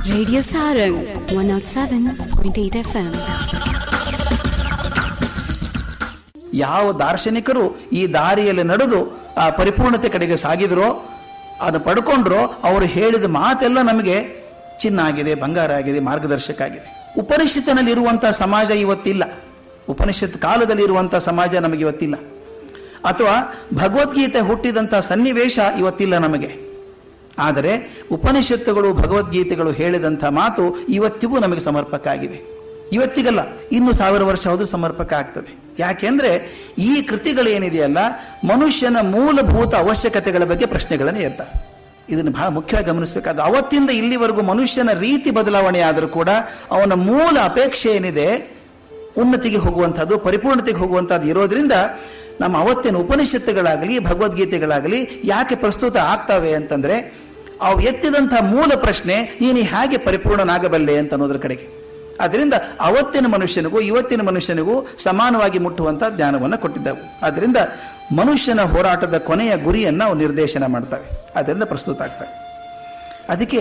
Radio Sarang 107.8 FM. ಯಾವ ದಾರ್ಶನಿಕರು ಈ ದಾರಿಯಲ್ಲಿ ನಡೆದು ಆ ಪರಿಪೂರ್ಣತೆ ಕಡೆಗೆ ಸಾಗಿದ್ರೋ ಅದನ್ನು ಪಡ್ಕೊಂಡ್ರೋ ಅವರು ಹೇಳಿದ ಮಾತೆಲ್ಲ ನಮಗೆ ಚಿನ್ನ ಆಗಿದೆ ಬಂಗಾರ ಆಗಿದೆ ಮಾರ್ಗದರ್ಶಕ ಆಗಿದೆ ಉಪನಿಷತ್ತಿನಲ್ಲಿ ಇರುವಂತಹ ಸಮಾಜ ಇವತ್ತಿಲ್ಲ ಉಪನಿಷತ್ ಕಾಲದಲ್ಲಿ ಇರುವಂತಹ ಸಮಾಜ ನಮಗೆ ಇವತ್ತಿಲ್ಲ ಅಥವಾ ಭಗವದ್ಗೀತೆ ಹುಟ್ಟಿದಂತಹ ಸನ್ನಿವೇಶ ಇವತ್ತಿಲ್ಲ ನಮಗೆ ಆದರೆ ಉಪನಿಷತ್ತುಗಳು ಭಗವದ್ಗೀತೆಗಳು ಹೇಳಿದಂಥ ಮಾತು ಇವತ್ತಿಗೂ ನಮಗೆ ಸಮರ್ಪಕ ಆಗಿದೆ ಇವತ್ತಿಗಲ್ಲ ಇನ್ನು ಸಾವಿರ ವರ್ಷ ಹೋದ್ರೂ ಸಮರ್ಪಕ ಆಗ್ತದೆ ಯಾಕೆಂದ್ರೆ ಈ ಕೃತಿಗಳೇನಿದೆಯಲ್ಲ ಮನುಷ್ಯನ ಮೂಲಭೂತ ಅವಶ್ಯಕತೆಗಳ ಬಗ್ಗೆ ಪ್ರಶ್ನೆಗಳನ್ನು ಇರ್ತವೆ ಇದನ್ನು ಬಹಳ ಮುಖ್ಯವಾಗಿ ಗಮನಿಸಬೇಕಾದ ಅವತ್ತಿಂದ ಇಲ್ಲಿವರೆಗೂ ಮನುಷ್ಯನ ರೀತಿ ಬದಲಾವಣೆ ಆದರೂ ಕೂಡ ಅವನ ಮೂಲ ಅಪೇಕ್ಷೆ ಏನಿದೆ ಉನ್ನತಿಗೆ ಹೋಗುವಂಥದ್ದು ಪರಿಪೂರ್ಣತೆಗೆ ಹೋಗುವಂಥದ್ದು ಇರೋದ್ರಿಂದ ನಮ್ಮ ಅವತ್ತಿನ ಉಪನಿಷತ್ತುಗಳಾಗಲಿ ಭಗವದ್ಗೀತೆಗಳಾಗಲಿ ಯಾಕೆ ಪ್ರಸ್ತುತ ಆಗ್ತವೆ ಅಂತಂದ್ರೆ ಅವು ಎತ್ತಿದಂಥ ಮೂಲ ಪ್ರಶ್ನೆ ನೀನು ಹೇಗೆ ಪರಿಪೂರ್ಣನಾಗಬಲ್ಲೆ ಅಂತ ಅನ್ನೋದ್ರ ಕಡೆಗೆ ಅದರಿಂದ ಅವತ್ತಿನ ಮನುಷ್ಯನಿಗೂ ಇವತ್ತಿನ ಮನುಷ್ಯನಿಗೂ ಸಮಾನವಾಗಿ ಮುಟ್ಟುವಂಥ ಜ್ಞಾನವನ್ನು ಕೊಟ್ಟಿದ್ದವು ಅದರಿಂದ ಮನುಷ್ಯನ ಹೋರಾಟದ ಕೊನೆಯ ಗುರಿಯನ್ನು ಅವು ನಿರ್ದೇಶನ ಮಾಡ್ತವೆ ಅದರಿಂದ ಪ್ರಸ್ತುತ ಆಗ್ತವೆ ಅದಕ್ಕೆ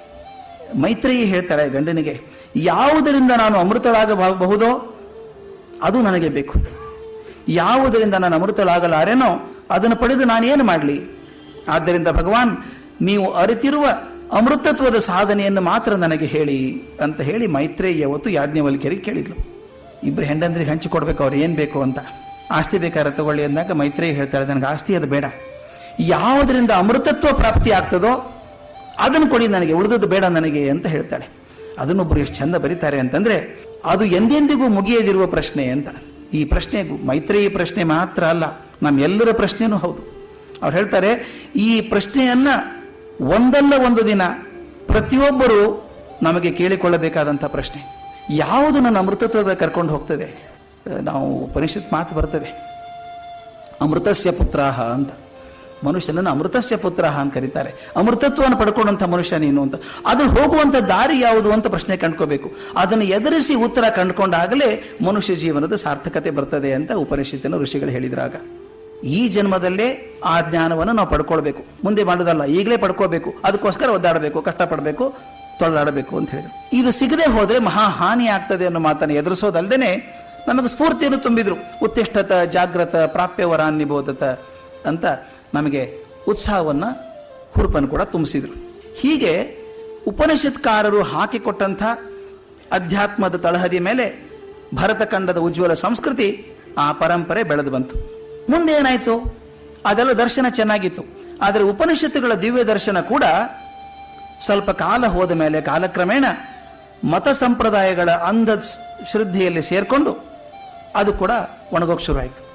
ಮೈತ್ರೇಯಿ ಹೇಳ್ತಾಳೆ ಗಂಡನಿಗೆ ಯಾವುದರಿಂದ ನಾನು ಅಮೃತಳಾಗಬಹುದೋ ಅದು ನನಗೆ ಬೇಕು ಯಾವುದರಿಂದ ನಾನು ಅಮೃತಳಾಗಲಾರೆನೋ ಅದನ್ನು ಪಡೆದು ನಾನೇನು ಮಾಡಲಿ ಆದ್ದರಿಂದ ಭಗವಾನ್ ನೀವು ಅರಿತಿರುವ ಅಮೃತತ್ವದ ಸಾಧನೆಯನ್ನು ಮಾತ್ರ ನನಗೆ ಹೇಳಿ ಅಂತ ಹೇಳಿ ಮೈತ್ರೇಯಿ ಅವತ್ತು ಯಾಜ್ಞವಲ್ಕ್ಯರಿಗೆ ಕೇಳಿದ್ಲು ಇಬ್ಬರು ಹೆಂಡಂದ್ರಿಗೆ ಹಂಚಿಕೊಡ್ಬೇಕು ಅವ್ರು ಏನು ಬೇಕು ಅಂತ ಆಸ್ತಿ ಬೇಕಾದ್ರೆ ತಗೊಳ್ಳಿ ಅಂದಾಗ ಮೈತ್ರೇಯಿ ಹೇಳ್ತಾಳೆ ನನಗೆ ಆಸ್ತಿ ಅದು ಬೇಡ ಯಾವುದರಿಂದ ಅಮೃತತ್ವ ಪ್ರಾಪ್ತಿ ಆಗ್ತದೋ ಅದನ್ನು ಕೊಡಿ ನನಗೆ ಉಳಿದದ್ದು ಬೇಡ ನನಗೆ ಅಂತ ಹೇಳ್ತಾಳೆ ಅದನ್ನೊಬ್ಬರು ಎಷ್ಟು ಚಂದ ಬರೀತಾರೆ ಅಂತಂದ್ರೆ ಅದು ಎಂದೆಂದಿಗೂ ಮುಗಿಯದಿರುವ ಪ್ರಶ್ನೆ ಅಂತ ಈ ಪ್ರಶ್ನೆ ಮೈತ್ರೇಯಿ ಪ್ರಶ್ನೆ ಮಾತ್ರ ಅಲ್ಲ ನಮ್ಮೆಲ್ಲರ ಪ್ರಶ್ನೆನೂ ಹೌದು ಅವ್ರು ಹೇಳ್ತಾರೆ ಈ ಪ್ರಶ್ನೆಯನ್ನ ಒಂದಲ್ಲ ಒಂದು ದಿನ ಪ್ರತಿಯೊಬ್ಬರು ನಮಗೆ ಕೇಳಿಕೊಳ್ಳಬೇಕಾದಂಥ ಪ್ರಶ್ನೆ ಯಾವುದು ನನ್ನ ಅಮೃತತ್ವ ಕರ್ಕೊಂಡು ಹೋಗ್ತದೆ ನಾವು ಉಪನಿಷತ್ ಮಾತು ಬರ್ತದೆ ಅಮೃತಸ್ಯ ಪುತ್ರಾಹ ಅಂತ ಮನುಷ್ಯನನ್ನು ಅಮೃತಸ್ಯ ಪುತ್ರ ಅಂತ ಕರೀತಾರೆ ಅಮೃತತ್ವವನ್ನು ಪಡ್ಕೊಂಡಂಥ ಮನುಷ್ಯ ನೀನು ಅಂತ ಅದು ಹೋಗುವಂಥ ದಾರಿ ಯಾವುದು ಅಂತ ಪ್ರಶ್ನೆ ಕಂಡ್ಕೋಬೇಕು ಅದನ್ನು ಎದುರಿಸಿ ಉತ್ತರ ಕಂಡುಕೊಂಡಾಗಲೇ ಮನುಷ್ಯ ಜೀವನದ ಸಾರ್ಥಕತೆ ಬರ್ತದೆ ಅಂತ ಉಪನಿಷತ್ತಿನ ಋಷಿಗಳು ಹೇಳಿದ್ರಾಗ ಈ ಜನ್ಮದಲ್ಲೇ ಆ ಜ್ಞಾನವನ್ನು ನಾವು ಪಡ್ಕೊಳ್ಬೇಕು ಮುಂದೆ ಮಾಡೋದಲ್ಲ ಈಗಲೇ ಪಡ್ಕೋಬೇಕು ಅದಕ್ಕೋಸ್ಕರ ಒದ್ದಾಡಬೇಕು ಕಷ್ಟಪಡಬೇಕು ತೊಳ್ಳಾಡಬೇಕು ಅಂತ ಹೇಳಿದ್ರು ಇದು ಸಿಗದೆ ಹೋದ್ರೆ ಮಹಾ ಹಾನಿ ಆಗ್ತದೆ ಅನ್ನೋ ಮಾತನ್ನು ಎದುರಿಸೋದಲ್ದೇನೆ ನಮಗೆ ಸ್ಫೂರ್ತಿಯನ್ನು ತುಂಬಿದ್ರು ಉತ್ತಿಷ್ಠತ ಜಾಗ್ರತ ಪ್ರಾಪ್ಯವರಾನ್ನಿಬೋಧತ ಅಂತ ನಮಗೆ ಉತ್ಸಾಹವನ್ನು ಹುರುಪನ್ನು ಕೂಡ ತುಂಬಿಸಿದ್ರು ಹೀಗೆ ಉಪನಿಷತ್ಕಾರರು ಹಾಕಿಕೊಟ್ಟಂಥ ಅಧ್ಯಾತ್ಮದ ತಳಹದಿ ಮೇಲೆ ಭರತಖಂಡದ ಉಜ್ವಲ ಸಂಸ್ಕೃತಿ ಆ ಪರಂಪರೆ ಬೆಳೆದು ಬಂತು ಮುಂದೆ ಏನಾಯಿತು ಅದೆಲ್ಲ ದರ್ಶನ ಚೆನ್ನಾಗಿತ್ತು ಆದರೆ ಉಪನಿಷತ್ತುಗಳ ದಿವ್ಯ ದರ್ಶನ ಕೂಡ ಸ್ವಲ್ಪ ಕಾಲ ಹೋದ ಮೇಲೆ ಕಾಲಕ್ರಮೇಣ ಮತ ಸಂಪ್ರದಾಯಗಳ ಅಂಧ ಶ್ರದ್ಧೆಯಲ್ಲಿ ಸೇರ್ಕೊಂಡು ಅದು ಕೂಡ ಒಣಗೋಕ್ ಶುರು ಆಯಿತು